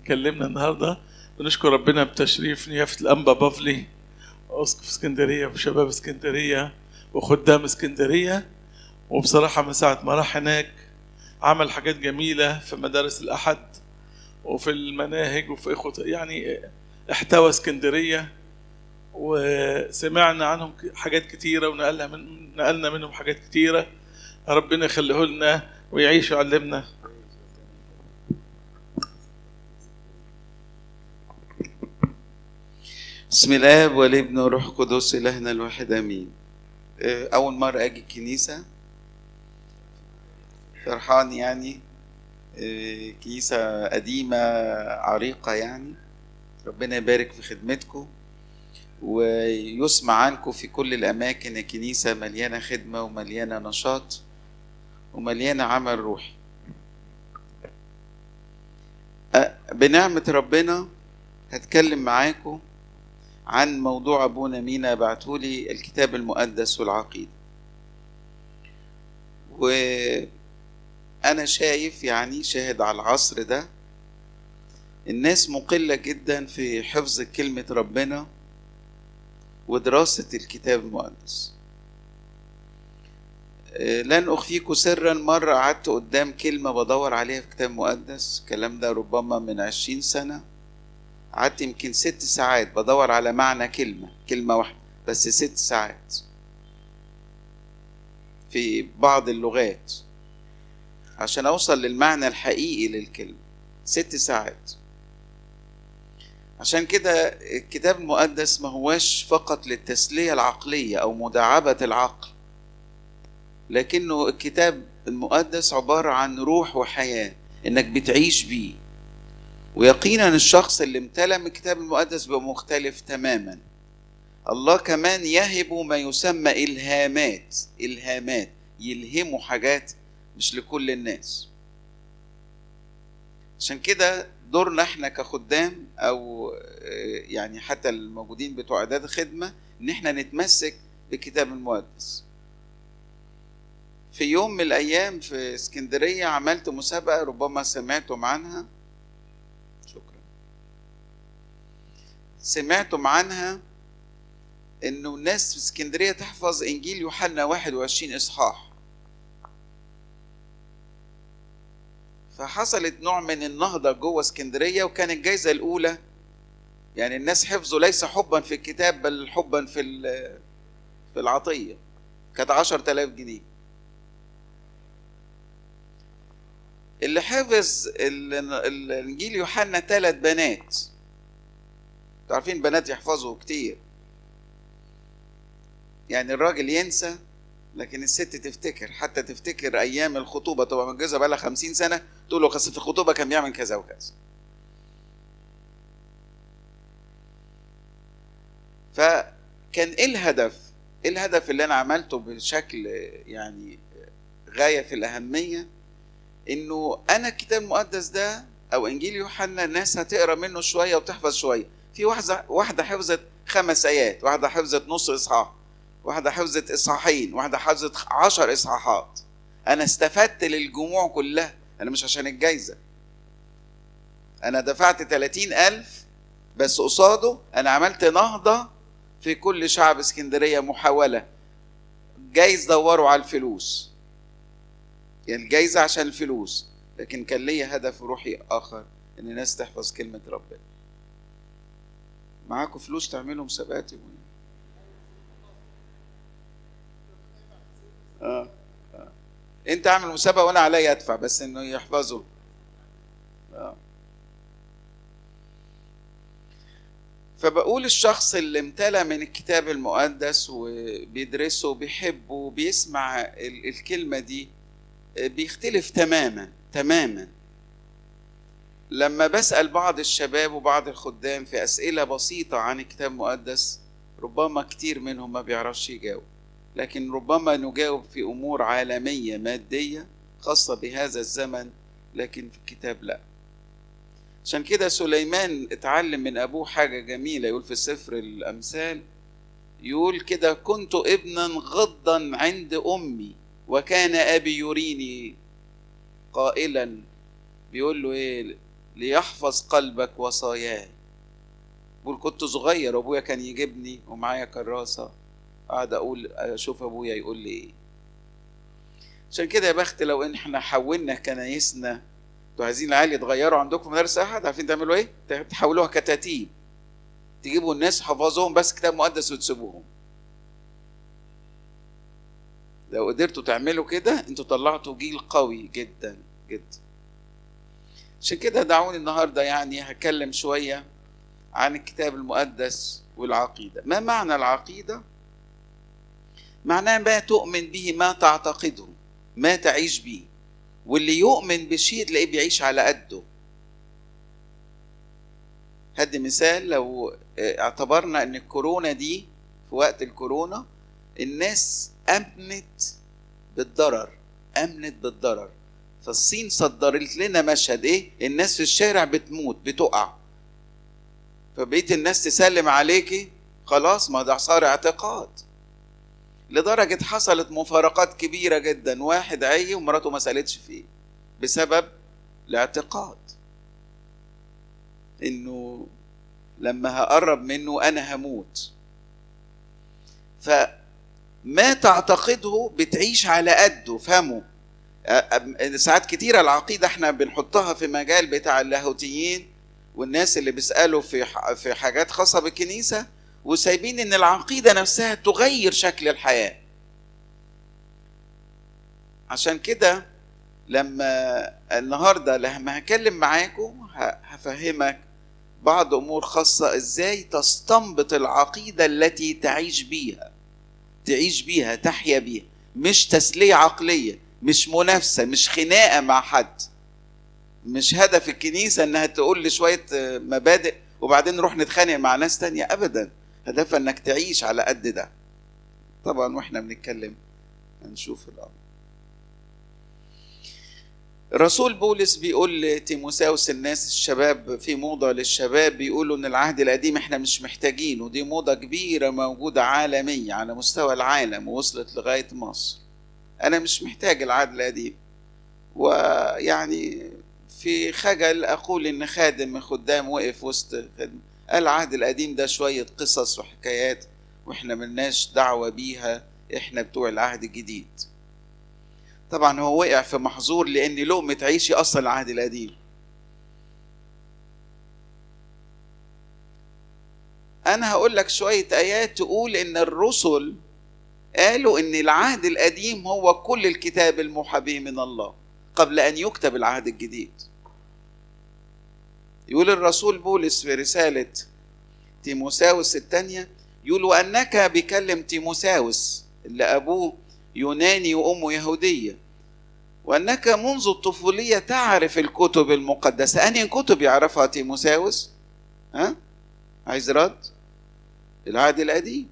كلمنا النهارده بنشكر ربنا بتشريف نيافه الانبا بافلي اسقف اسكندريه وشباب اسكندريه وخدام اسكندريه وبصراحه من ساعه ما راح هناك عمل حاجات جميله في مدارس الاحد وفي المناهج وفي اخوه يعني احتوى اسكندريه وسمعنا عنهم حاجات كتيره ونقلنا من نقلنا منهم حاجات كتيره ربنا يخليه لنا ويعيش ويعلمنا بسم الله والابن والروح القدس إلهنا الواحد آمين آه، أول مرة أجي الكنيسة فرحان يعني آه، كنيسة قديمة عريقة يعني ربنا يبارك في خدمتكم ويسمع عنكم في كل الأماكن الكنيسة مليانة خدمة ومليانة نشاط ومليانة عمل روحي آه، بنعمة ربنا هتكلم معاكم عن موضوع ابونا مينا بعتولي الكتاب المقدس والعقيده وانا شايف يعني شاهد على العصر ده الناس مقلة جدا في حفظ كلمة ربنا ودراسة الكتاب المقدس آه، لن أخفيكم سرا مرة قعدت قدام كلمة بدور عليها في كتاب مقدس الكلام ده ربما من عشرين سنة قعدت يمكن ست ساعات بدور على معنى كلمة كلمة واحدة بس ست ساعات في بعض اللغات عشان أوصل للمعنى الحقيقي للكلمة ست ساعات عشان كده الكتاب المقدس ما هواش فقط للتسلية العقلية أو مداعبة العقل لكنه الكتاب المقدس عبارة عن روح وحياة إنك بتعيش بيه ويقينا الشخص اللي امتلأ من الكتاب المقدس بيبقى مختلف تماما الله كمان يهب ما يسمى إلهامات إلهامات يلهموا حاجات مش لكل الناس عشان كده دورنا احنا كخدام او آه، يعني حتى الموجودين بتوع اعداد الخدمه ان احنا نتمسك بالكتاب المقدس في يوم من الايام في اسكندريه عملت مسابقه ربما سمعتم عنها شكرا سمعتم عنها انه الناس في اسكندريه تحفظ انجيل يوحنا 21 اصحاح فحصلت نوع من النهضه جوه اسكندريه وكان الجائزه الاولى يعني الناس حفظوا ليس حبا في الكتاب بل حبا في ال- في العطيه كانت 10000 جنيه اللي حفظ ال- ال- الانجيل يوحنا ثلاث بنات انتوا عارفين بنات يحفظوا كتير يعني الراجل ينسى لكن الست تفتكر حتى تفتكر ايام الخطوبه تبقى متجوزه بقى لها 50 سنه تقول له قصه في الخطوبه كان بيعمل كذا وكذا فكان ايه الهدف ايه الهدف اللي انا عملته بشكل يعني غايه في الاهميه انه انا الكتاب المقدس ده او انجيل يوحنا الناس هتقرا منه شويه وتحفظ شويه في واحده واحده حفظت خمس ايات واحده حفظت نص اصحاح واحده حفظت اصحاحين واحده حفظت عشر اصحاحات انا استفدت للجموع كلها انا مش عشان الجايزه انا دفعت 30 ألف بس قصاده انا عملت نهضة في كل شعب اسكندرية محاولة جايز دوروا على الفلوس يعني الجايزة عشان الفلوس لكن كان ليا هدف روحي آخر إن الناس تحفظ كلمة ربنا معاكم فلوس تعملوا مسابقات يا ابويا؟ آه. آه. انت اعمل مسابقة وانا عليا ادفع بس انه يحفظوا آه. فبقول الشخص اللي امتلأ من الكتاب المقدس وبيدرسه وبيحبه وبيسمع ال- الكلمة دي بيختلف تماما تماما لما بسأل بعض الشباب وبعض الخدام في أسئلة بسيطة عن الكتاب المقدس ربما كتير منهم ما بيعرفش يجاوب لكن ربما نجاوب في أمور عالمية مادية خاصة بهذا الزمن لكن في الكتاب لا عشان كده سليمان اتعلم من أبوه حاجة جميلة يقول في سفر الأمثال يقول كده كنت ابنا غضا عند أمي وكان أبي يريني قائلا بيقول له إيه ليحفظ قلبك وصاياي بقول كنت صغير وابويا كان يجيبني ومعايا كراسة قاعد اقول اشوف ابويا يقول لي ايه عشان كده يا بخت لو ان احنا حولنا كنايسنا انتوا عايزين العيال يتغيروا عندكم مدارس احد عارفين تعملوا ايه؟ تحولوها كتاتيب تجيبوا الناس حفظوهم بس كتاب مقدس وتسيبوهم لو قدرتوا تعملوا كده انتوا طلعتوا جيل قوي جدا جدا عشان كده دعوني النهارده يعني هتكلم شويه عن الكتاب المقدس والعقيده ما معنى العقيده معناه ما تؤمن به ما تعتقده ما تعيش به واللي يؤمن بشيء تلاقيه بيعيش على قده هدي مثال لو اعتبرنا ان الكورونا دي في وقت الكورونا الناس امنت بالضرر امنت بالضرر فالصين صدرت لنا مشهد ايه الناس في الشارع بتموت بتقع فبقيت الناس تسلم عليكي خلاص ما ده صار اعتقاد لدرجة حصلت مفارقات كبيرة جدا واحد عي ومراته ما سألتش فيه بسبب الاعتقاد انه لما هقرب منه انا هموت فما تعتقده بتعيش على قده فهمه ساعات كتيرة العقيدة احنا بنحطها في مجال بتاع اللاهوتيين والناس اللي بيسألوا في في حاجات خاصة بالكنيسة وسايبين ان العقيدة نفسها تغير شكل الحياة عشان كده لما النهارده لما هكلم معاكم هفهمك بعض امور خاصه ازاي تستنبط العقيده التي تعيش بيها تعيش بيها تحيا بيها مش تسليه عقليه مش منافسه مش خناقه مع حد مش هدف الكنيسه انها تقول لي شويه مبادئ وبعدين نروح نتخانق مع ناس تانية ابدا هدفها انك تعيش على قد ده طبعا واحنا بنتكلم هنشوف الامر الرسول بولس بيقول لتيموساوس الناس الشباب في موضة للشباب بيقولوا ان العهد القديم احنا مش محتاجين ودي موضة كبيرة موجودة عالمية على مستوى العالم ووصلت لغاية مصر انا مش محتاج العهد القديم ويعني في خجل اقول ان خادم من خدام وقف وسط خدمة قال العهد القديم ده شوية قصص وحكايات واحنا ملناش دعوة بيها احنا بتوع العهد الجديد طبعا هو وقع في محظور لان لقمة عيشي اصلا العهد القديم انا هقول لك شوية ايات تقول ان الرسل قالوا ان العهد القديم هو كل الكتاب الموحى به من الله قبل ان يكتب العهد الجديد يقول الرسول بولس في رسالة تيموساوس الثانية يقول وأنك بيكلم تيموساوس اللي أبوه يوناني وأمه يهودية وأنك منذ الطفولية تعرف الكتب المقدسة أنهي كتب يعرفها تيموساوس ها عايز رد العهد القديم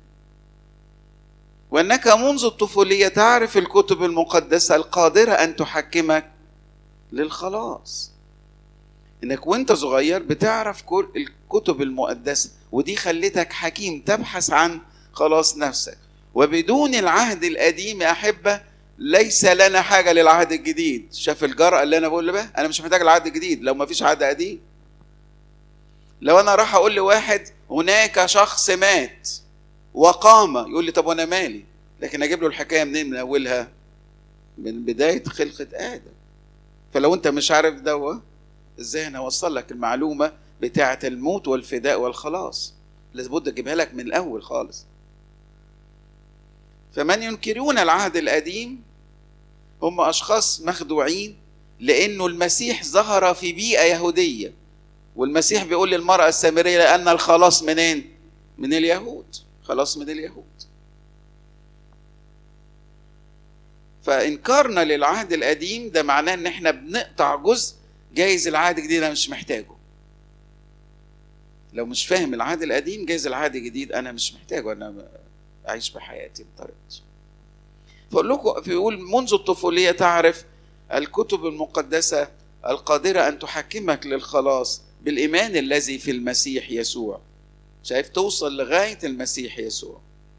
وأنك منذ الطفولية تعرف الكتب المقدسة القادرة أن تحكمك للخلاص انك وانت صغير بتعرف كل الكتب المقدسه ودي خلتك حكيم تبحث عن خلاص نفسك وبدون العهد القديم يا احبه ليس لنا حاجه للعهد الجديد شاف الجرأه اللي انا بقول بها انا مش محتاج العهد الجديد لو ما فيش عهد قديم لو انا راح اقول لواحد هناك شخص مات وقام يقول لي طب وانا مالي لكن اجيب له الحكايه منين من اولها من بدايه خلقه ادم فلو انت مش عارف دوا ازاي انا اوصل لك المعلومه بتاعه الموت والفداء والخلاص لابد اجيبها لك من الاول خالص فمن ينكرون العهد القديم هم اشخاص مخدوعين لانه المسيح ظهر في بيئه يهوديه والمسيح بيقول للمراه السامريه لان الخلاص منين من اليهود خلاص من اليهود فانكارنا للعهد القديم ده معناه ان احنا بنقطع جزء جايز العهد الجديد انا مش محتاجه لو مش فاهم العهد القديم جايز العهد الجديد انا مش محتاجه انا اعيش بحياتي بطريقتي فاقول لكم بيقول منذ الطفوليه تعرف الكتب المقدسه القادره ان تحكمك للخلاص بالايمان الذي في المسيح يسوع شايف توصل لغايه المسيح يسوع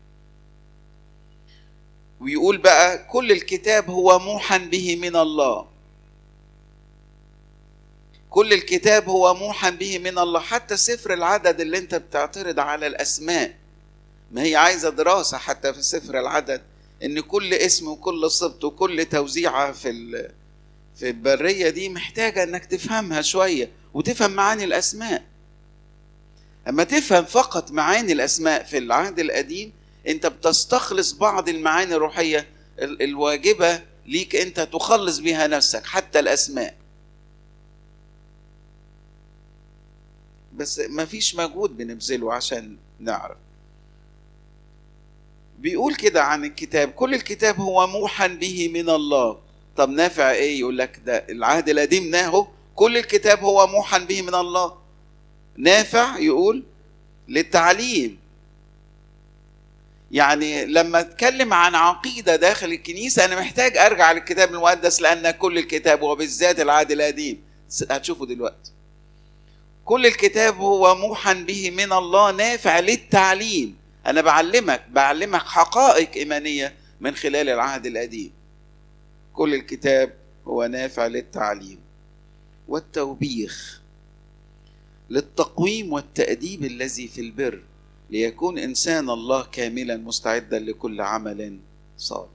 ويقول بقى كل الكتاب هو موحى به من الله كل الكتاب هو موحى به من الله حتى سفر العدد اللي انت بتعترض على الاسماء ما هي عايزه دراسه حتى في سفر العدد ان كل اسم وكل سبط وكل توزيعه في ال- في البريه دي محتاجه انك تفهمها شويه وتفهم معاني الاسماء اما تفهم فقط معاني الاسماء في العهد القديم انت بتستخلص بعض المعاني الروحيه ال- الواجبه ليك انت تخلص بها نفسك حتى الاسماء بس ما فيش مجهود بنبذله عشان نعرف بيقول كده عن الكتاب كل الكتاب هو موحى به من الله طب نافع ايه يقول لك ده العهد القديم ناهو كل الكتاب هو موحى به من الله نافع يقول للتعليم يعني لما اتكلم عن عقيده داخل الكنيسه انا محتاج ارجع للكتاب المقدس لان كل الكتاب وبالذات العهد القديم هتشوفوا دلوقتي كل الكتاب هو موحى به من الله نافع للتعليم انا بعلمك بعلمك حقائق ايمانيه من خلال العهد القديم كل الكتاب هو نافع للتعليم والتوبيخ للتقويم والتأديب الذي في البر ليكون إنسان الله كاملا مستعدا لكل عمل صالح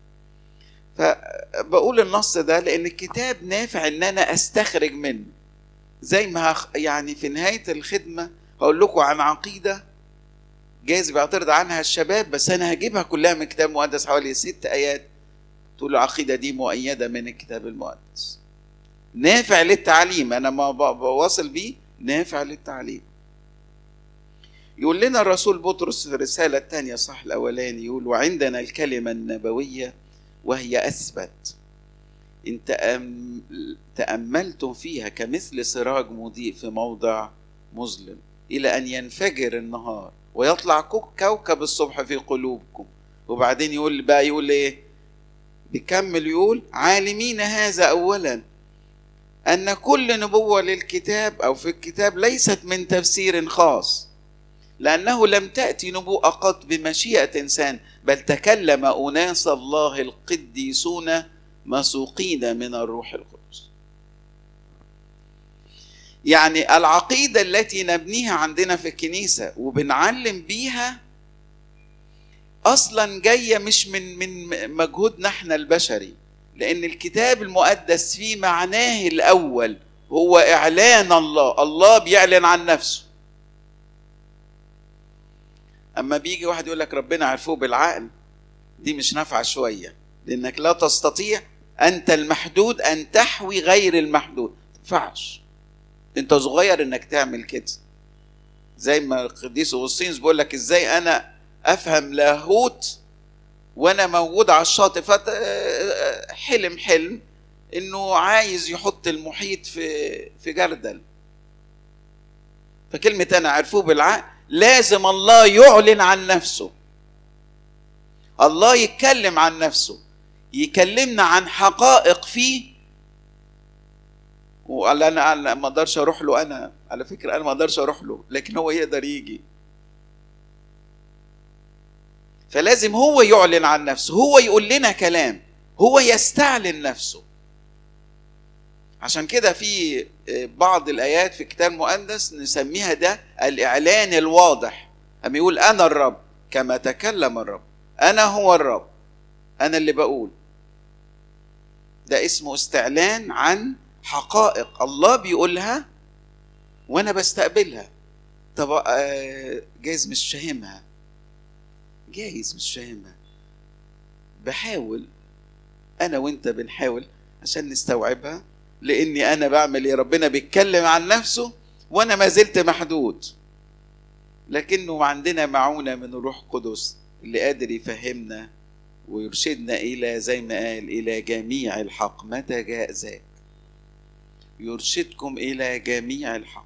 فبقول النص ده لأن الكتاب نافع إن أنا أستخرج منه زي ما هخ- يعني في نهاية الخدمة هقول لكم عن عقيدة جايز بيعترض عنها الشباب بس أنا هجيبها كلها من الكتاب المقدس حوالي ست آيات تقول العقيدة دي مؤيدة من الكتاب المقدس نافع للتعليم أنا ما ب- بواصل بيه نافع للتعليم يقول لنا الرسول بطرس في الرسالة الثانية صح الأولاني يقول وعندنا الكلمة النبوية وهي أثبت إن تأم- تأملتم فيها كمثل سراج مضيء في موضع مظلم إلى أن ينفجر النهار ويطلع كو- كوكب الصبح في قلوبكم وبعدين يقول بقى يقول إيه بيكمل يقول عالمين هذا أولا أن كل نبوة للكتاب أو في الكتاب ليست من تفسير خاص لأنه لم تأتي نبوءة قط بمشيئة إنسان بل تكلم أناس الله القديسون مسوقين من الروح القدس يعني العقيدة التي نبنيها عندنا في الكنيسة وبنعلم بيها أصلا جاية مش من من مجهودنا احنا البشري لأن الكتاب المقدس في معناه الأول هو إعلان الله الله بيعلن عن نفسه اما بيجي واحد يقول لك ربنا عرفوه بالعقل دي مش نافعه شويه لانك لا تستطيع انت المحدود ان تحوي غير المحدود ما ينفعش انت صغير انك تعمل كده زي ما القديس اغسطينوس بيقول لك ازاي انا افهم لاهوت وانا موجود على الشاطئ فت حلم حلم انه عايز يحط المحيط في في جردل فكلمه انا عرفوه بالعقل لازم الله يعلن عن نفسه الله يتكلم عن نفسه يكلمنا عن حقائق فيه وقال انا أنا ما اقدرش اروح له انا على فكره انا ما اقدرش اروح له لكن هو يقدر يجي فلازم هو يعلن عن نفسه هو يقول لنا كلام هو يستعلن نفسه عشان كده في بعض الايات في الكتاب المقدس نسميها ده الاعلان الواضح اما يقول انا الرب كما تكلم الرب انا هو الرب انا اللي بقول ده اسمه استعلان عن حقائق الله بيقولها وانا بستقبلها طب آه، جايز مش فاهمها جايز مش فاهمها بحاول انا وانت بنحاول عشان نستوعبها لاني انا بعمل ايه ربنا بيتكلم عن نفسه وانا ما زلت محدود لكنه عندنا معونه من الروح القدس اللي قادر يفهمنا ويرشدنا الى زي ما قال الى جميع الحق متى جاء ذاك يرشدكم الى جميع الحق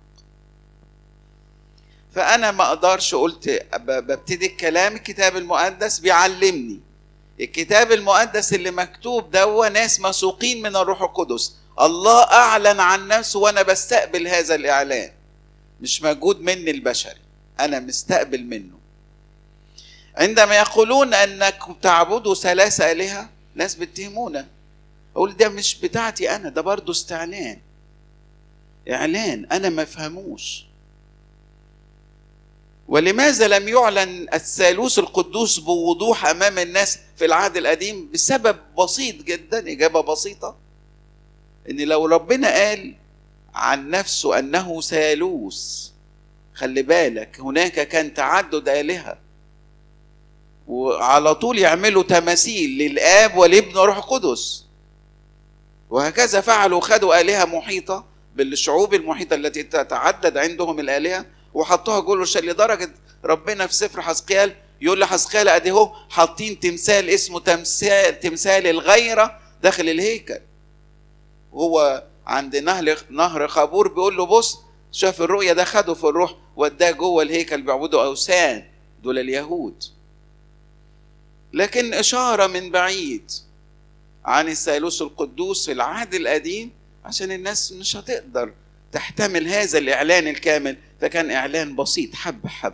فانا ما اقدرش قلت ب- ببتدي الكلام الكتاب المقدس بيعلمني الكتاب المقدس اللي مكتوب ده هو ناس مسوقين من الروح القدس الله اعلن عن نفسه وانا بستقبل هذا الاعلان مش موجود مني البشري انا مستقبل منه عندما يقولون انكم تعبدوا ثلاث الهه ناس بيتهمونا اقول ده مش بتاعتي انا ده برضه استعلان اعلان انا ما افهموش ولماذا لم يعلن الثالوث القدوس بوضوح امام الناس في العهد القديم بسبب بسيط جدا اجابه بسيطه ان لو ربنا قال عن نفسه انه ثالوث خلي بالك هناك كان تعدد الهه وعلى طول يعملوا تماثيل للاب والابن والروح القدس وهكذا فعلوا خدوا الهه محيطه بالشعوب المحيطه التي تتعدد عندهم الالهه وحطوها جوه الشيء لدرجه ربنا في سفر حزقيال يقول لحزقيال ادي اهو حاطين تمثال اسمه تمثال تمثال الغيره داخل الهيكل هو عند نهر نهر خابور بيقول له بص شاف الرؤيه ده خده في الروح وداه جوه الهيكل بيعبدوا اوثان دول اليهود لكن اشاره من بعيد عن الثالوث القدوس في العهد القديم عشان الناس مش هتقدر تحتمل هذا الاعلان الكامل فكان اعلان بسيط حب حب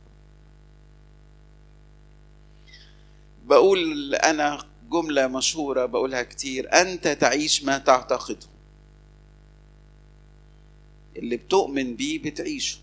بقول انا جمله مشهوره بقولها كتير انت تعيش ما تعتقده اللي بتؤمن بيه بتعيشه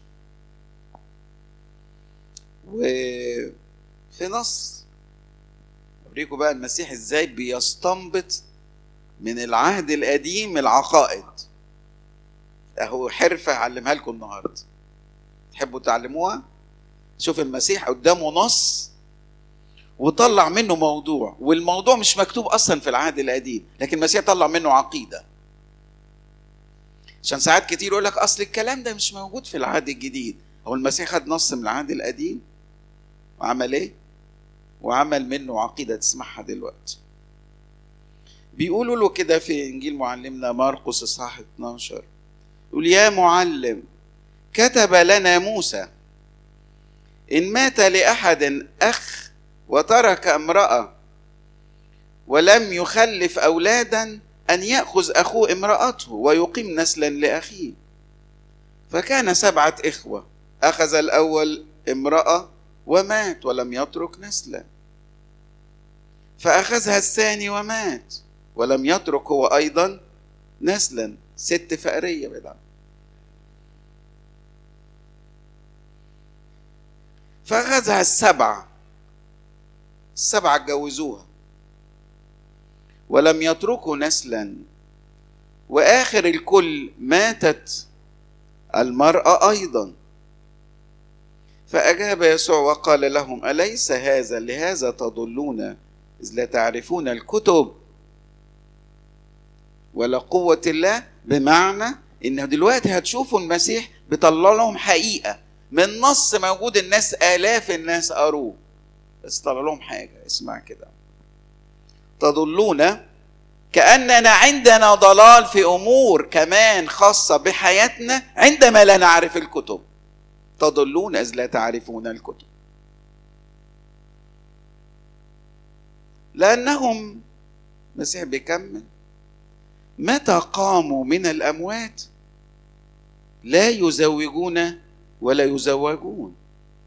وفي نص اوريكم بقى المسيح ازاي بيستنبط من العهد القديم العقائد اهو حرفه هعلمها لكم النهارده تحبوا تعلموها شوف المسيح قدامه نص وطلع منه موضوع والموضوع مش مكتوب اصلا في العهد القديم لكن المسيح طلع منه عقيده عشان ساعات كتير يقول لك اصل الكلام ده مش موجود في العهد الجديد هو المسيح خد نص من العهد القديم وعمل ايه وعمل منه عقيده تسمعها دلوقتي بيقولوا له كده في انجيل معلمنا مرقس اصحاح 12 يقول يا معلم كتب لنا موسى ان مات لاحد اخ وترك امراه ولم يخلف اولادا ان ياخذ اخوه امراته ويقيم نسلا لاخيه فكان سبعه اخوه اخذ الاول امراه ومات ولم يترك نسلا فاخذها الثاني ومات ولم يترك هو ايضا نسلا ست فقريه بدعم فاخذها السبعه السبعه اتجوزوها ولم يتركوا نسلا واخر الكل ماتت المراه ايضا فاجاب يسوع وقال لهم اليس هذا لهذا تضلون اذ لا تعرفون الكتب ولا قوه الله بمعنى ان دلوقتي هتشوفوا المسيح بيطلع لهم حقيقه من نص موجود الناس الاف الناس قروه بس طلع لهم حاجه اسمع كده تضلون كاننا عندنا ضلال في امور كمان خاصه بحياتنا عندما لا نعرف الكتب تضلون اذ لا تعرفون الكتب لانهم المسيح بيكمل متى قاموا من الاموات لا يزوجون ولا يزوجون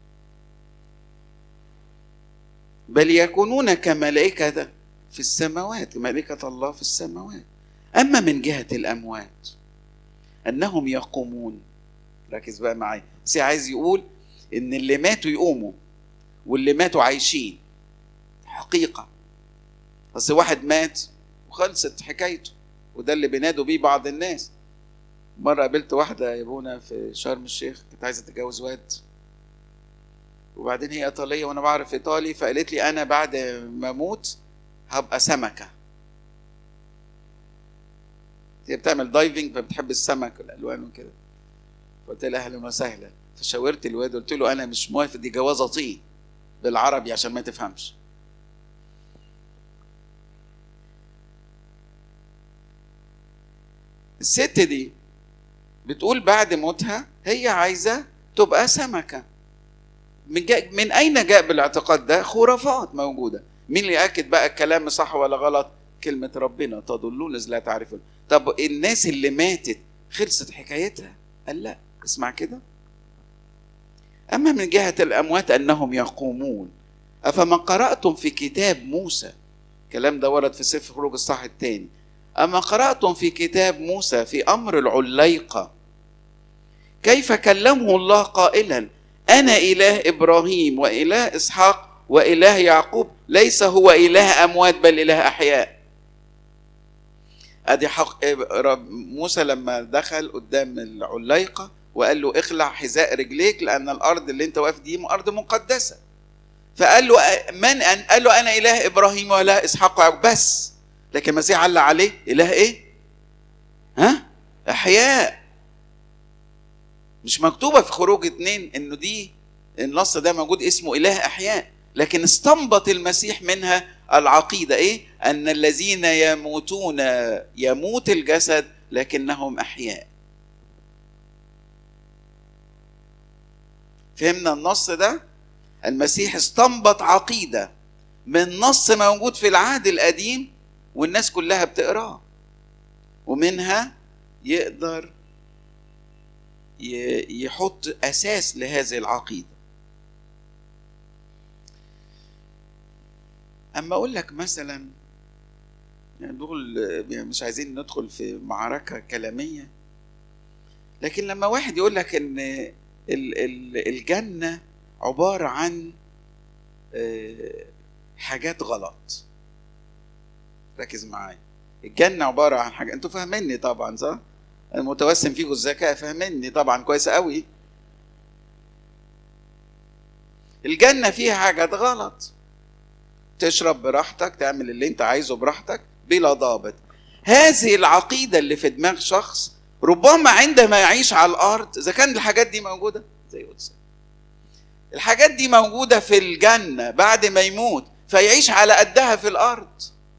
بل يكونون كملائكة في السماوات ملائكة الله في السماوات أما من جهة الأموات أنهم يقومون ركز بقى معايا سي عايز يقول إن اللي ماتوا يقوموا واللي ماتوا عايشين حقيقة بس واحد مات وخلصت حكايته وده اللي بينادوا بيه بعض الناس مرة قابلت واحدة يا ابونا في شرم الشيخ كانت عايزة تتجوز واد وبعدين هي ايطاليه وانا بعرف ايطالي فقالت لي انا بعد ما اموت هبقى سمكه هي بتعمل دايفنج فبتحب السمك والالوان وكده فقلت لها اهلا وسهلا فشاورت الواد قلت له انا مش موافق دي جوازه طين بالعربي عشان ما تفهمش الست دي بتقول بعد موتها هي عايزه تبقى سمكه من, جاء من اين جاء بالاعتقاد ده خرافات موجوده مين اللي ياكد بقى الكلام صح ولا غلط كلمه ربنا تضلون اذ لا تعرفون طب الناس اللي ماتت خلصت حكايتها قال لا اسمع كده اما من جهه الاموات انهم يقومون افما قراتم في كتاب موسى الكلام ده ورد في سفر خروج الصح الثاني اما قراتم في كتاب موسى في امر العليقه كيف كلمه الله قائلا انا اله ابراهيم واله اسحاق واله يعقوب ليس هو اله اموات بل اله احياء ادي حق موسى لما دخل قدام العليقه وقال له اخلع حذاء رجليك لان الارض اللي انت واقف دي ارض مقدسه فقال له من أن قال له انا اله ابراهيم واله اسحاق ويعقوب بس لكن المسيح علق عليه اله ايه ها احياء مش مكتوبه في خروج اتنين انه دي النص ده موجود اسمه اله احياء لكن استنبط المسيح منها العقيده ايه ان الذين يموتون يموت الجسد لكنهم احياء فهمنا النص ده المسيح استنبط عقيده من نص موجود في العهد القديم والناس كلها بتقراه ومنها يقدر يحط اساس لهذه العقيده اما اقول لك مثلا يعني دول يعني مش عايزين ندخل في معركه كلاميه لكن لما واحد يقول لك ان الجنه عباره عن حاجات غلط ركز معايا الجنه عباره عن حاجه انتوا فاهميني طبعا صح المتوسم فيكم الذكاء فاهميني طبعا كويس قوي الجنه فيها حاجات غلط تشرب براحتك تعمل اللي انت عايزه براحتك بلا ضابط هذه العقيدة اللي في دماغ شخص ربما عندما يعيش على الأرض إذا كان الحاجات دي موجودة زي قدس الحاجات دي موجودة في الجنة بعد ما يموت فيعيش على قدها في الأرض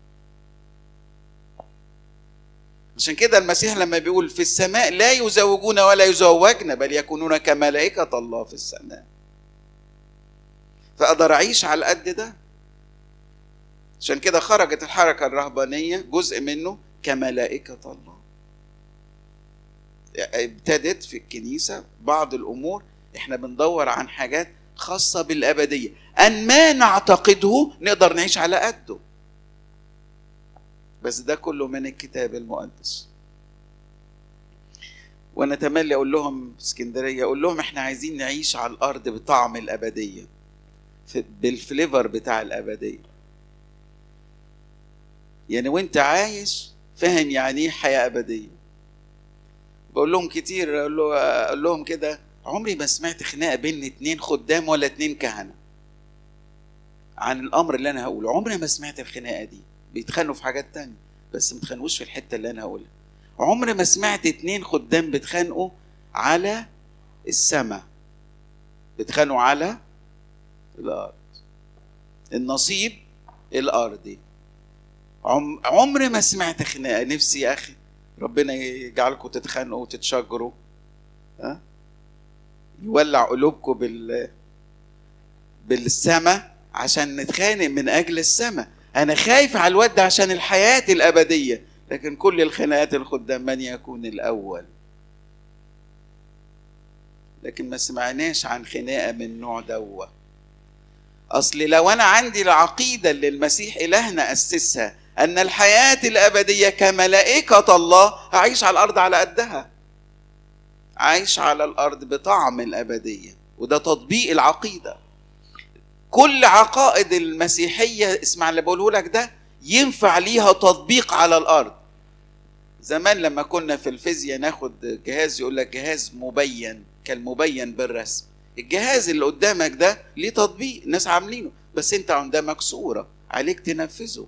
عشان كده المسيح لما بيقول في السماء لا يزوجون ولا يزوجن بل يكونون كملائكة الله في السماء فأقدر أعيش على القد ده عشان كده خرجت الحركة الرهبانية جزء منه كملائكة الله ابتدت في الكنيسة بعض الأمور احنا بندور عن حاجات خاصة بالأبدية أن ما نعتقده نقدر نعيش على قده بس ده كله من الكتاب المقدس وانا تملي اقول لهم في اسكندريه اقول لهم احنا عايزين نعيش على الارض بطعم الابديه بالفليفر بتاع الابديه يعني وانت عايش فاهم يعني ايه حياه ابديه بقول لهم كتير اقول له اقول لهم كده عمري ما سمعت خناقه بين اتنين خدام ولا اتنين كهنه عن الامر اللي انا هقوله عمري ما سمعت الخناقه دي بيتخانقوا في حاجات تانية بس ما تخانقوش في الحته اللي انا هقولها عمري ما سمعت اتنين خدام بيتخانقوا على السماء بيتخانقوا على الارض النصيب الارضي عم عمري ما سمعت خناقه نفسي يا اخي ربنا يجعلكم تتخانقوا وتتشجروا ها يولع قلوبكم بال بالسماء عشان نتخانق من اجل السماء انا خايف على الواد ده عشان الحياه الابديه لكن كل الخناقات الخدام من يكون الاول لكن ما سمعناش عن خناقه من النوع دوا اصل لو انا عندي العقيده اللي المسيح الهنا اسسها ان الحياه الابديه كملائكه الله هعيش على الارض على قدها عايش على الارض بطعم الابديه وده تطبيق العقيده كل عقائد المسيحيه اسمع اللي بقوله لك ده ينفع ليها تطبيق على الارض زمان لما كنا في الفيزياء ناخد جهاز يقول لك جهاز مبين كالمبين بالرسم الجهاز اللي قدامك ده ليه تطبيق الناس عاملينه بس انت قدامك صوره عليك تنفذه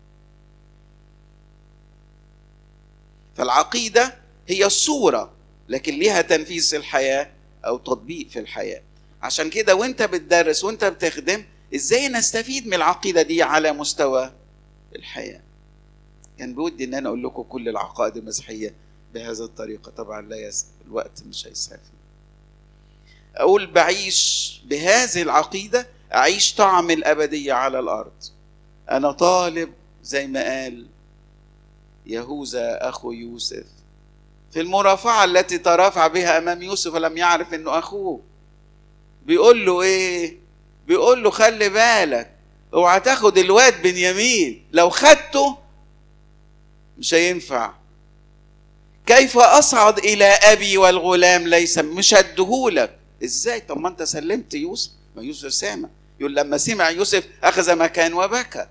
فالعقيده هي الصوره لكن ليها تنفيذ في الحياه او تطبيق في الحياه عشان كده وانت بتدرس وانت بتخدم ازاي نستفيد من العقيده دي على مستوى الحياه كان بودي ان انا اقول لكم كل العقائد المسيحيه بهذه الطريقه طبعا لا يس... الوقت مش هيسعفني اقول بعيش بهذه العقيده اعيش طعم الابديه على الارض انا طالب زي ما قال يهوذا اخو يوسف في المرافعه التي ترافع بها امام يوسف ولم يعرف انه اخوه بيقول له ايه بيقول له خلي بالك اوعى تاخد الواد بنيامين لو خدته مش هينفع كيف اصعد الى ابي والغلام ليس مش هديهولك ازاي طب ما انت سلمت يوسف ما يوسف سامع يقول لما سمع يوسف اخذ مكان وبكى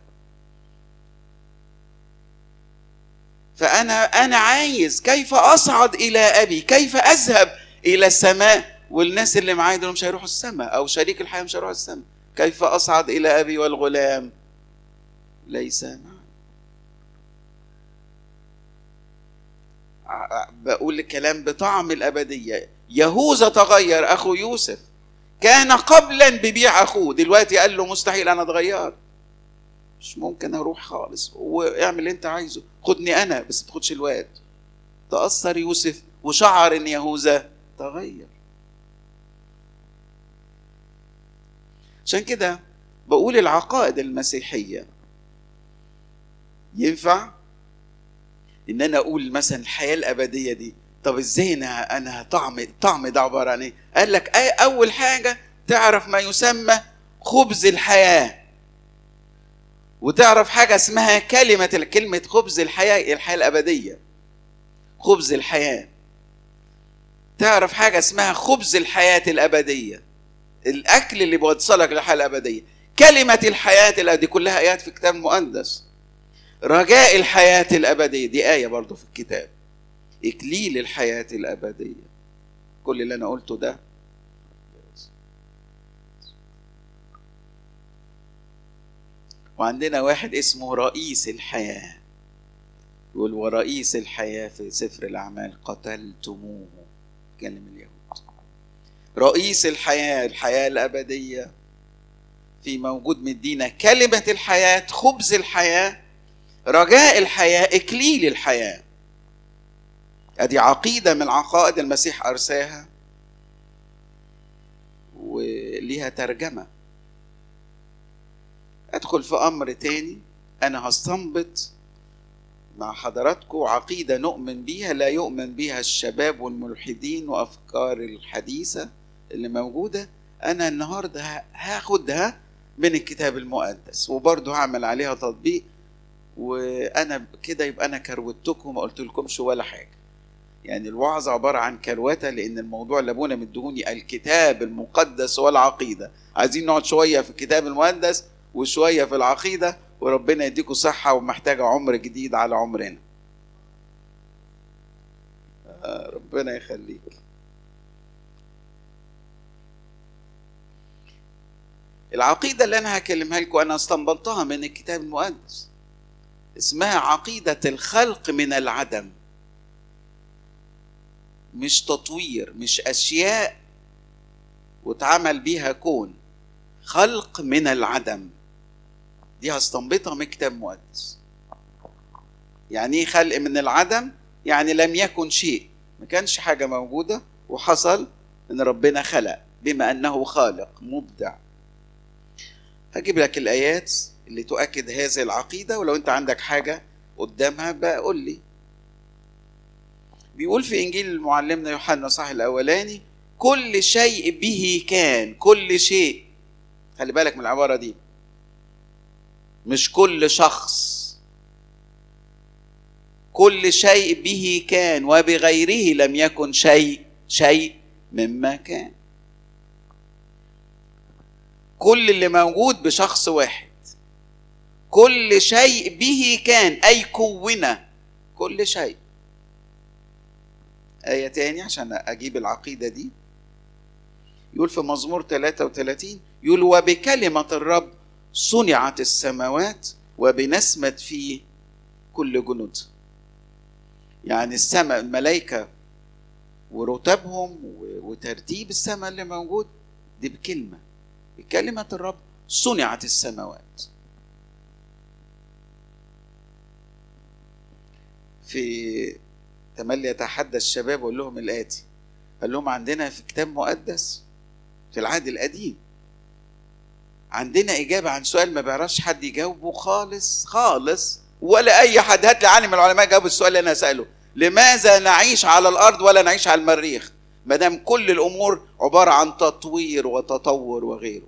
فانا انا عايز كيف اصعد الى ابي كيف اذهب الى السماء والناس اللي معايا دول مش هيروحوا السماء او شريك الحياه مش هيروح السماء كيف اصعد الى ابي والغلام ليس معي بقول الكلام بطعم الابديه يهوذا تغير اخو يوسف كان قبلا ببيع اخوه دلوقتي قال له مستحيل انا اتغير مش ممكن اروح خالص واعمل اللي انت عايزه خدني انا بس ما تاخدش الواد تاثر يوسف وشعر ان يهوذا تغير عشان كده بقول العقائد المسيحيه ينفع ان انا اقول مثلا الحياه الابديه دي طب ازاي انا انا طعم الطعم ده عباره عن ايه؟ قال لك أي اول حاجه تعرف ما يسمى خبز الحياه وتعرف حاجه اسمها كلمه كلمه خبز الحياه الحياه الابديه خبز الحياه تعرف حاجه اسمها خبز الحياه الابديه الاكل اللي بيوصلك للحياه الابديه كلمه الحياه الابديه كلها ايات في الكتاب المقدس رجاء الحياه الابديه دي ايه برضو في الكتاب اكليل الحياه الابديه كل اللي انا قلته ده وعندنا واحد اسمه رئيس الحياه يقول ورئيس الحياه في سفر الاعمال قتلتموه كلم اليهود رئيس الحياه الحياه الابديه في موجود مدينا كلمه الحياه خبز الحياه رجاء الحياه اكليل الحياه ادي عقيده من عقائد المسيح ارساها وليها ترجمه ادخل في امر تاني انا هستنبط مع حضراتكم عقيده نؤمن بيها لا يؤمن بيها الشباب والملحدين وافكار الحديثه اللي موجوده انا النهارده هاخدها من الكتاب المقدس وبرضه هعمل عليها تطبيق وانا كده يبقى انا كروتكم ما قلت لكمش ولا حاجه يعني الوعظ عبارة عن كروتة لأن الموضوع اللي أبونا مدهوني الكتاب المقدس والعقيدة عايزين نقعد شوية في الكتاب المقدس وشوية في العقيدة وربنا يديكم صحة ومحتاجة عمر جديد على عمرنا آه ربنا يخليك العقيدة اللي أنا هكلمها لكم أنا استنبطتها من الكتاب المقدس اسمها عقيدة الخلق من العدم مش تطوير مش اشياء واتعمل بيها كون خلق من العدم دي هستنبطها من كتاب مقدس يعني ايه خلق من العدم يعني لم يكن شيء ما كانش حاجه موجوده وحصل ان ربنا خلق بما انه خالق مبدع هجيب لك الايات اللي تؤكد هذه العقيده ولو انت عندك حاجه قدامها بقى قول لي بيقول في انجيل معلمنا يوحنا صح الاولاني كل شيء به كان كل شيء خلي بالك من العباره دي مش كل شخص كل شيء به كان وبغيره لم يكن شيء شيء مما كان كل اللي موجود بشخص واحد كل شيء به كان اي كون كل شيء آية تاني عشان أجيب العقيدة دي يقول في مزمور 33 يقول وبكلمة الرب صنعت السماوات وبنسمة فيه كل جنود يعني السماء الملائكة ورتبهم وترتيب السماء اللي موجود دي بكلمة بكلمة الرب صنعت السماوات في تملي يتحدى الشباب ويقول لهم الآتي قال لهم عندنا في كتاب مقدس في العهد القديم عندنا إجابة عن سؤال ما بيعرفش حد يجاوبه خالص خالص ولا أي حد هات لي عالم من العلماء جاوب السؤال اللي أنا أسأله لماذا نعيش على الأرض ولا نعيش على المريخ ما دام كل الأمور عبارة عن تطوير وتطور وغيره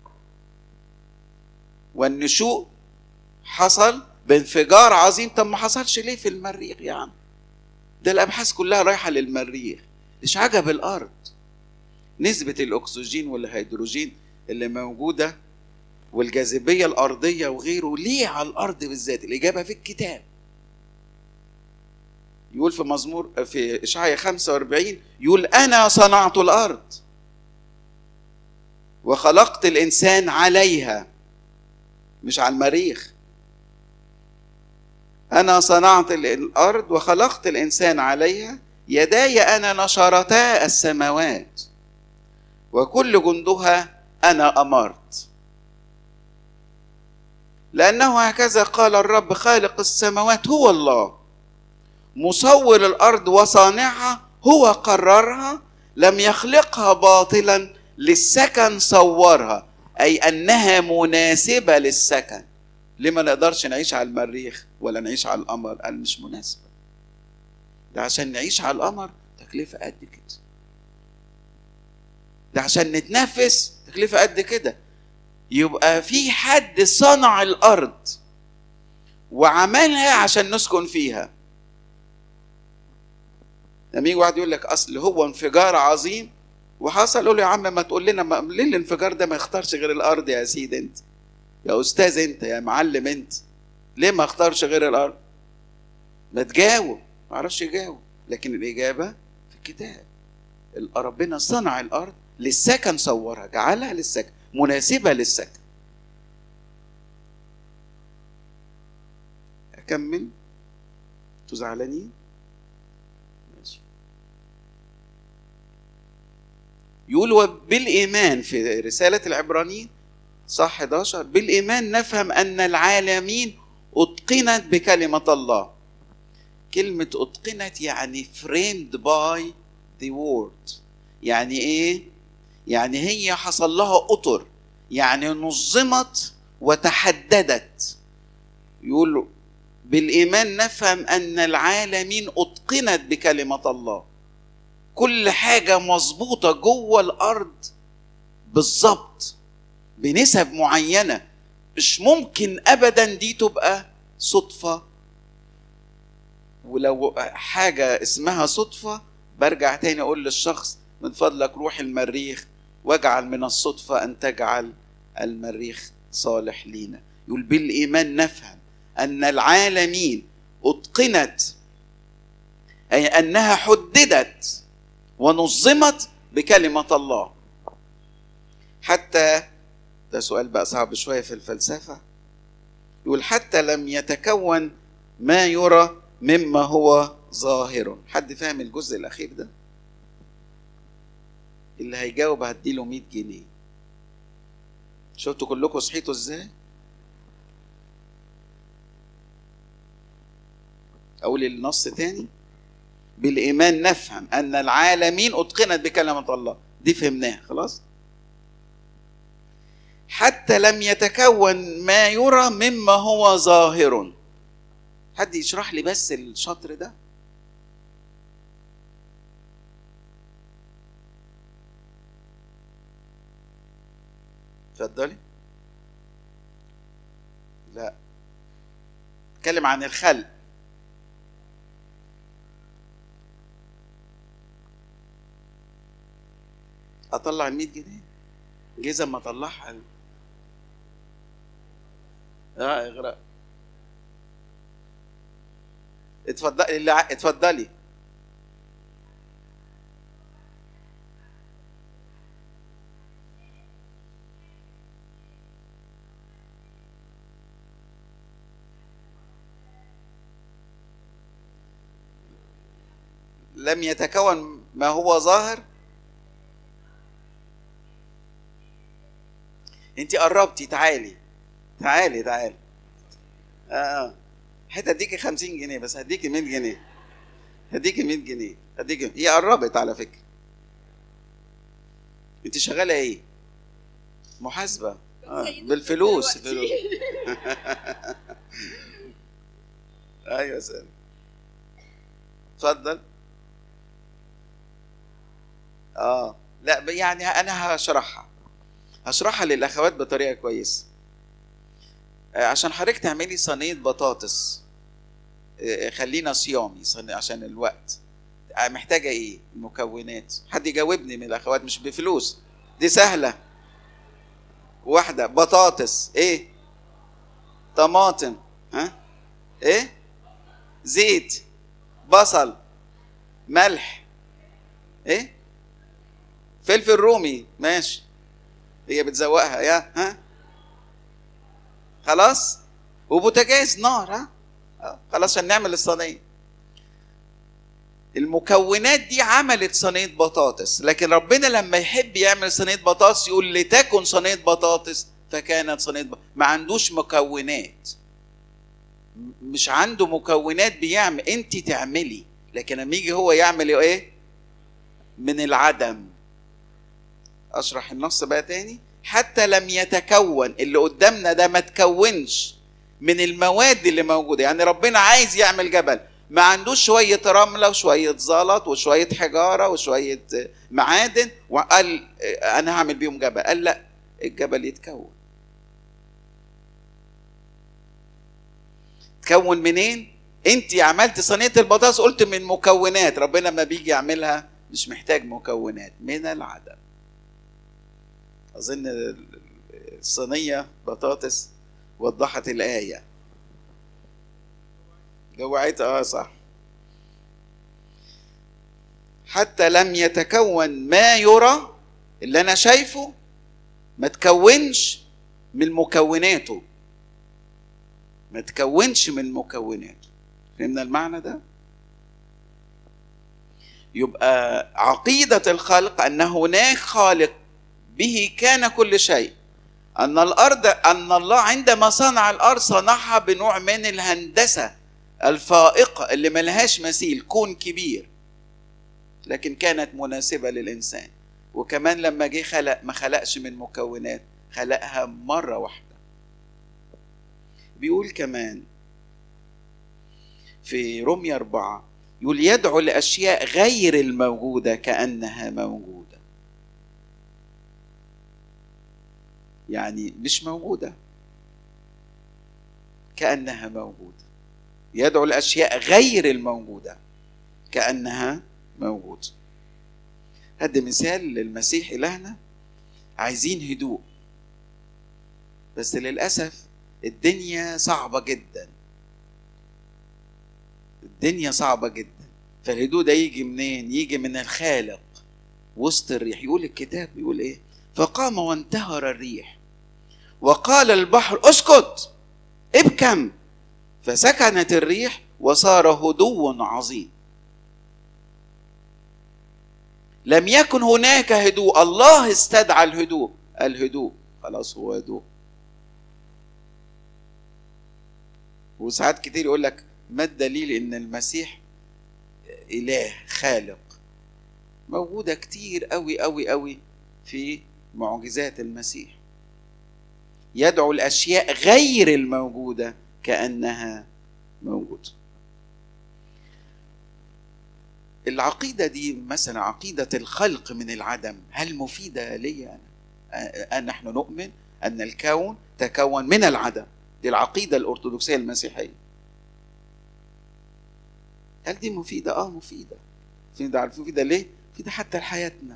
والنشوء حصل بانفجار عظيم طب ما حصلش ليه في المريخ يا عم ده الابحاث كلها رايحه للمريخ مش عجب الارض نسبه الاكسجين والهيدروجين اللي موجوده والجاذبيه الارضيه وغيره ليه على الارض بالذات الاجابه في الكتاب يقول في مزمور في اشعياء 45 يقول انا صنعت الارض وخلقت الانسان عليها مش على المريخ انا صنعت الارض وخلقت الانسان عليها يداي انا نشرتا السماوات وكل جندها انا امرت لانه هكذا قال الرب خالق السماوات هو الله مصور الارض وصانعها هو قررها لم يخلقها باطلا للسكن صورها اي انها مناسبه للسكن ليه ما نقدرش نعيش على المريخ ولا نعيش على القمر قال مش مناسبه ده عشان نعيش على القمر تكلفه قد كده ده عشان نتنفس تكلفه قد كده يبقى في حد صنع الارض وعملها عشان نسكن فيها لما يجي واحد يقول لك اصل هو انفجار عظيم وحصل يقول له يا عم ما تقول لنا ما ليه الانفجار ده ما يختارش غير الارض يا سيد انت يا استاذ انت يا معلم انت ليه ما اختارش غير الارض ما تجاوب ما اعرفش يجاوب لكن الاجابه في الكتاب ربنا صنع الارض للسكن صورها جعلها للسكن مناسبه للسكن اكمل انتوا زعلانين ماشي يقول وبالايمان في رساله العبرانيين صح 11 بالايمان نفهم ان العالمين اتقنت بكلمه الله كلمه اتقنت يعني framed by the word يعني ايه يعني هي حصل لها اطر يعني نظمت وتحددت يقول بالايمان نفهم ان العالمين اتقنت بكلمه الله كل حاجه مظبوطه جوه الارض بالظبط بنسب معينه مش ممكن ابدا دي تبقى صدفه ولو حاجه اسمها صدفه برجع تاني اقول للشخص من فضلك روح المريخ واجعل من الصدفه ان تجعل المريخ صالح لينا يقول بالايمان نفهم ان العالمين اتقنت اي انها حددت ونظمت بكلمه الله حتى ده سؤال بقى صعب شويه في الفلسفه يقول حتى لم يتكون ما يرى مما هو ظاهر حد فاهم الجزء الاخير ده اللي هيجاوب هديله 100 جنيه شفتوا كلكم صحيتوا ازاي اقول النص تاني بالايمان نفهم ان العالمين اتقنت بكلمه الله دي فهمناها خلاص حتى لم يتكون ما يرى مما هو ظاهر حد يشرح لي بس الشطر ده اتفضلي لا اتكلم عن الخلق اطلع ال 100 جنيه جيزه ما اطلعها اه اغرق اتفضلي اللي ع- اتفضلي لم يتكون ما هو ظاهر انت قربتي تعالي تعالي تعالي اه اه حتى اديكي 50 جنيه بس هديكي 100 جنيه هديكي 100 جنيه هديكي هي قربت على فكره انت شغاله ايه محاسبه آه. بالفلوس فلوس ايوه سلام اتفضل اه لا ب- يعني انا هشرحها هشرحها للاخوات بطريقه كويسه آه، عشان حضرتك تعملي صينيه بطاطس آه، خلينا صيامي صن- عشان الوقت آه، محتاجه ايه المكونات حد يجاوبني من الاخوات مش بفلوس دي سهله واحده بطاطس ايه طماطم ها ايه زيت بصل ملح ايه فلفل رومي ماشي هي بتزوقها يا ها خلاص وبوتاجاز نار ها آه، خلاص عشان نعمل الصينيه المكونات دي عملت صينيه بطاطس لكن ربنا لما يحب يعمل صينيه بطاطس يقول لتكن صينيه بطاطس فكانت صينيه بطاطس. ما عندوش مكونات م- مش عنده مكونات بيعمل انت تعملي لكن لما يجي هو يعمل ايه من العدم اشرح النص بقى تاني حتى لم يتكون اللي قدامنا ده ما تكونش من المواد اللي موجوده يعني ربنا عايز يعمل جبل ما عندوش شويه رمله وشويه زلط وشويه حجاره وشويه معادن وقال انا هعمل بيهم جبل قال لا الجبل يتكون تكون منين انت عملت صينيه البطاطس قلت من مكونات ربنا لما بيجي يعملها مش محتاج مكونات من العدم اظن الصينيه بطاطس وضحت الايه جوعت اه صح حتى لم يتكون ما يرى اللي انا شايفه ما تكونش من مكوناته ما تكونش من مكوناته فهمنا المعنى ده يبقى عقيدة الخلق أن هناك خالق به كان كل شيء أن الأرض أن الله عندما صنع الأرض صنعها بنوع من الهندسة الفائقة اللي ملهاش مثيل كون كبير لكن كانت مناسبة للإنسان وكمان لما جه خلق ما خلقش من مكونات خلقها مرة واحدة بيقول كمان في رمية أربعة يقول يدعو لأشياء غير الموجودة كأنها موجودة يعني مش موجودة كأنها موجودة يدعو لأشياء غير الموجودة كأنها موجودة هدي مثال للمسيح إلهنا عايزين هدوء بس للأسف الدنيا صعبة جدا الدنيا صعبة جدا فالهدوء ده يجي منين؟ يجي من الخالق وسط الريح يقول الكتاب يقول ايه؟ فقام وانتهر الريح وقال البحر اسكت ابكم فسكنت الريح وصار هدوء عظيم لم يكن هناك هدوء الله استدعى الهدوء الهدوء خلاص هو هدوء وساعات كتير يقول لك ما الدليل ان المسيح اله خالق موجوده كتير قوي قوي قوي في معجزات المسيح يدعو الاشياء غير الموجوده كانها موجوده العقيده دي مثلا عقيده الخلق من العدم هل مفيده لي انا أه نحن نؤمن ان الكون تكون من العدم دي العقيده الارثوذكسيه المسيحيه هل دي مفيده اه مفيده مفيده عارف مفيده ليه مفيده حتى لحياتنا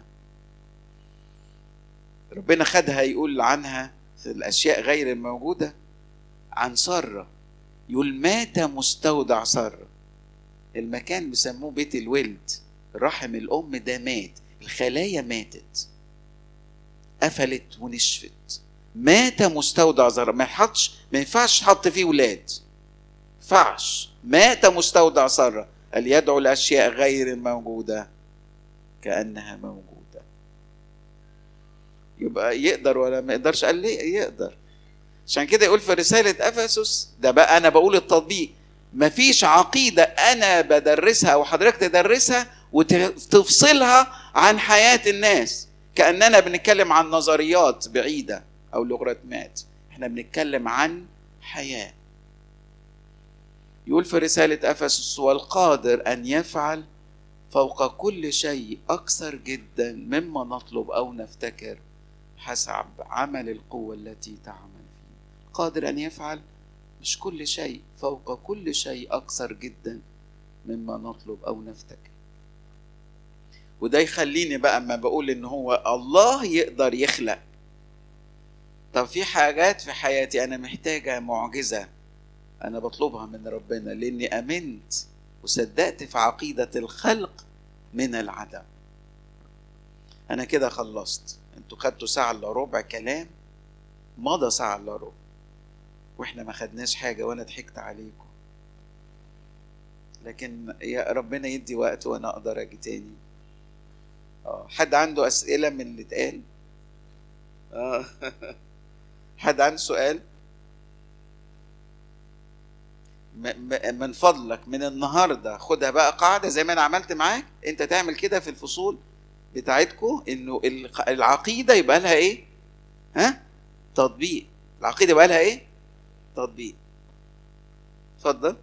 ربنا خدها يقول عنها في الاشياء غير الموجوده عن ساره يقول مات مستودع ساره المكان بيسموه بيت الولد رحم الام ده مات الخلايا ماتت قفلت ونشفت مات مستودع ساره ما يحطش ما ينفعش تحط فيه ولاد ينفعش مات مستودع ساره قال يدعو الاشياء غير الموجوده كانها موجوده يبقى يقدر ولا ما يقدرش قال ليه يقدر عشان كده يقول في رسالة أفسس ده بقى أنا بقول التطبيق مفيش عقيدة أنا بدرسها أو حضرتك تدرسها وتفصلها عن حياة الناس كأننا بنتكلم عن نظريات بعيدة أو لوغاريتمات احنا بنتكلم عن حياة يقول في رسالة أفسس والقادر أن يفعل فوق كل شيء أكثر جدا مما نطلب أو نفتكر حسب عمل القوة التي تعمل فيه قادر أن يفعل مش كل شيء فوق كل شيء أكثر جدا مما نطلب أو نفتكر وده يخليني بقى اما بقول ان هو الله يقدر يخلق طب في حاجات في حياتي انا محتاجه معجزه انا بطلبها من ربنا لاني امنت وصدقت في عقيده الخلق من العدم انا كده خلصت انتوا خدتوا ساعه الا ربع كلام مضى ساعه الا ربع واحنا ما خدناش حاجه وانا ضحكت عليكم لكن يا ربنا يدي وقت وانا اقدر اجي تاني اه حد عنده اسئله من اللي اتقال اه حد عنده سؤال من فضلك من النهارده خدها بقى قاعده زي ما انا عملت معاك انت تعمل كده في الفصول بتاعتكم انه العقيده يبقى لها ايه ها تطبيق العقيده يبقى لها ايه تطبيق اتفضل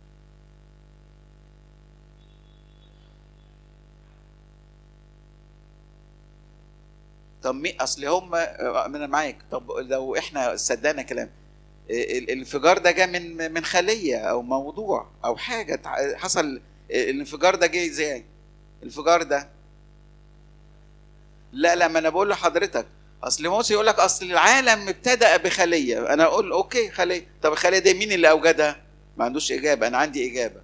طب مي اصل هم انا معاك طب لو احنا صدقنا كلام الانفجار ده جه من من خليه او موضوع او حاجه حصل الانفجار ده جه ازاي الانفجار ده لا لا ما انا بقول لحضرتك اصل موسى يقول لك اصل العالم ابتدأ بخليه انا اقول اوكي خليه طب الخليه دي مين اللي اوجدها ما عندوش اجابه انا عندي اجابه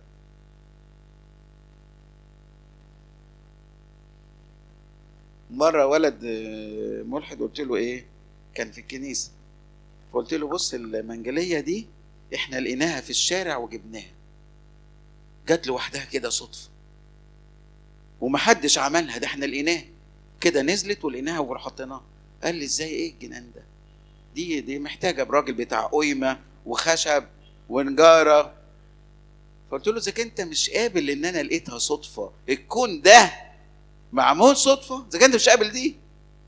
مرة ولد ملحد قلت له ايه كان في الكنيسة فقلت له بص المنجلية دي احنا لقيناها في الشارع وجبناها جت لوحدها كده صدفة ومحدش عملها ده احنا لقيناها كده نزلت ولقيناها وحطيناها قال لي ازاي ايه الجنان ده دي دي محتاجة براجل بتاع قيمة وخشب ونجارة فقلت له اذا انت مش قابل ان انا لقيتها صدفة الكون ده معمول صدفه اذا كنت مش قابل دي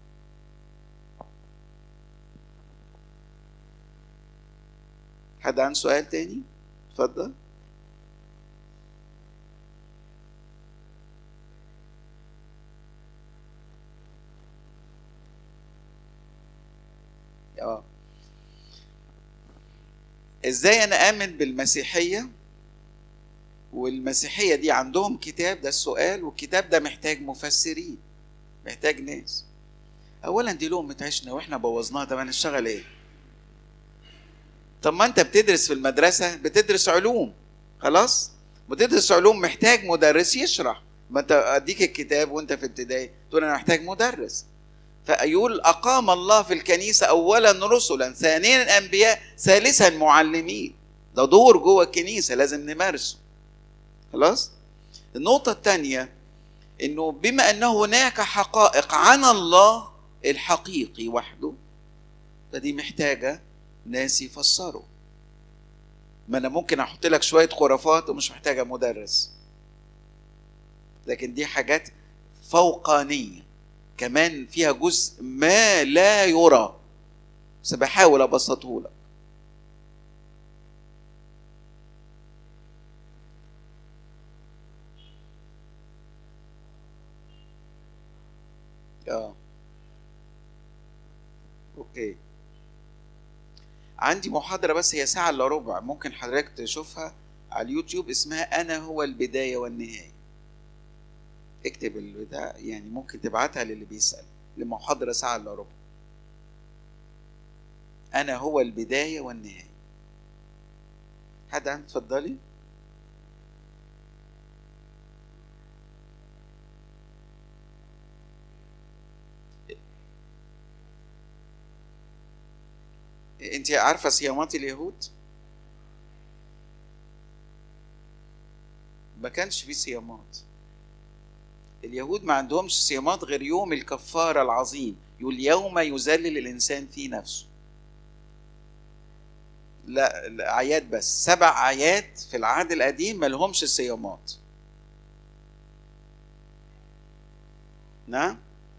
حد عنده سؤال تاني اتفضل اه ازاي انا امن بالمسيحيه والمسيحيه دي عندهم كتاب ده السؤال والكتاب ده محتاج مفسرين محتاج ناس اولا دي لقمه عيشنا واحنا بوظناها طب هنشتغل ايه طب ما انت بتدرس في المدرسه بتدرس علوم خلاص بتدرس علوم محتاج مدرس يشرح ما انت اديك الكتاب وانت في ابتدائي تقول انا محتاج مدرس فيقول اقام الله في الكنيسه اولا رسلا ثانيا انبياء ثالثا معلمين ده دور جوه الكنيسه لازم نمارسه خلاص النقطة الثانية انه بما انه هناك حقائق عن الله الحقيقي وحده فدي محتاجة ناس يفسروا ما انا ممكن احط لك شوية خرافات ومش محتاجة مدرس لكن دي حاجات فوقانية كمان فيها جزء ما لا يرى بس بحاول ابسطه لك اه اوكي عندي محاضرة بس هي ساعة الا ربع ممكن حضرتك تشوفها على اليوتيوب اسمها أنا هو البداية والنهاية اكتب البتاع يعني ممكن تبعتها للي بيسأل لمحاضرة ساعة الا ربع أنا هو البداية والنهاية حد عنده اتفضلي انت عارفه صيامات اليهود ما كانش في صيامات اليهود ما عندهمش صيامات غير يوم الكفارة العظيم يقول يوم يذلل الإنسان في نفسه لا, لا أعياد بس سبع أعياد في العهد القديم ما لهمش صيامات نعم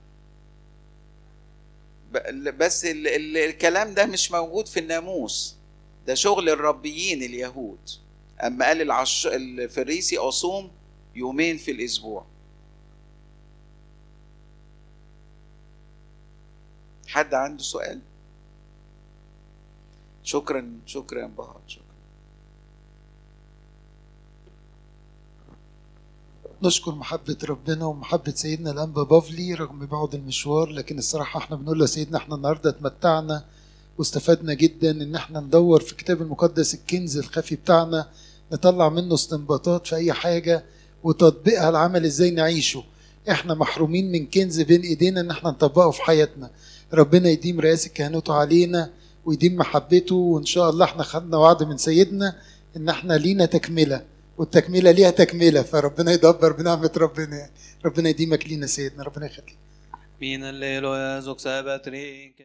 بس ال ال الكلام ده مش موجود في الناموس ده شغل الربيين اليهود اما قال العش... الفريسي اصوم يومين في الاسبوع حد عنده سؤال شكرا شكرا بهار شكرا نشكر محبة ربنا ومحبة سيدنا الأنبا بافلي رغم بعد المشوار لكن الصراحة احنا بنقول له سيدنا احنا النهاردة اتمتعنا واستفدنا جدا ان احنا ندور في الكتاب المقدس الكنز الخفي بتاعنا نطلع منه استنباطات في اي حاجة وتطبيقها العمل ازاي نعيشه احنا محرومين من كنز بين ايدينا ان احنا نطبقه في حياتنا ربنا يديم رئاسة كهنوته علينا ويديم محبته وان شاء الله احنا خدنا وعد من سيدنا ان احنا لينا تكمله والتكمله ليها تكمله فربنا يدبر بنعمه ربنا يعني ربنا يديمك لينا سيدنا ربنا يخليك Min alleluia, zog säbet rik.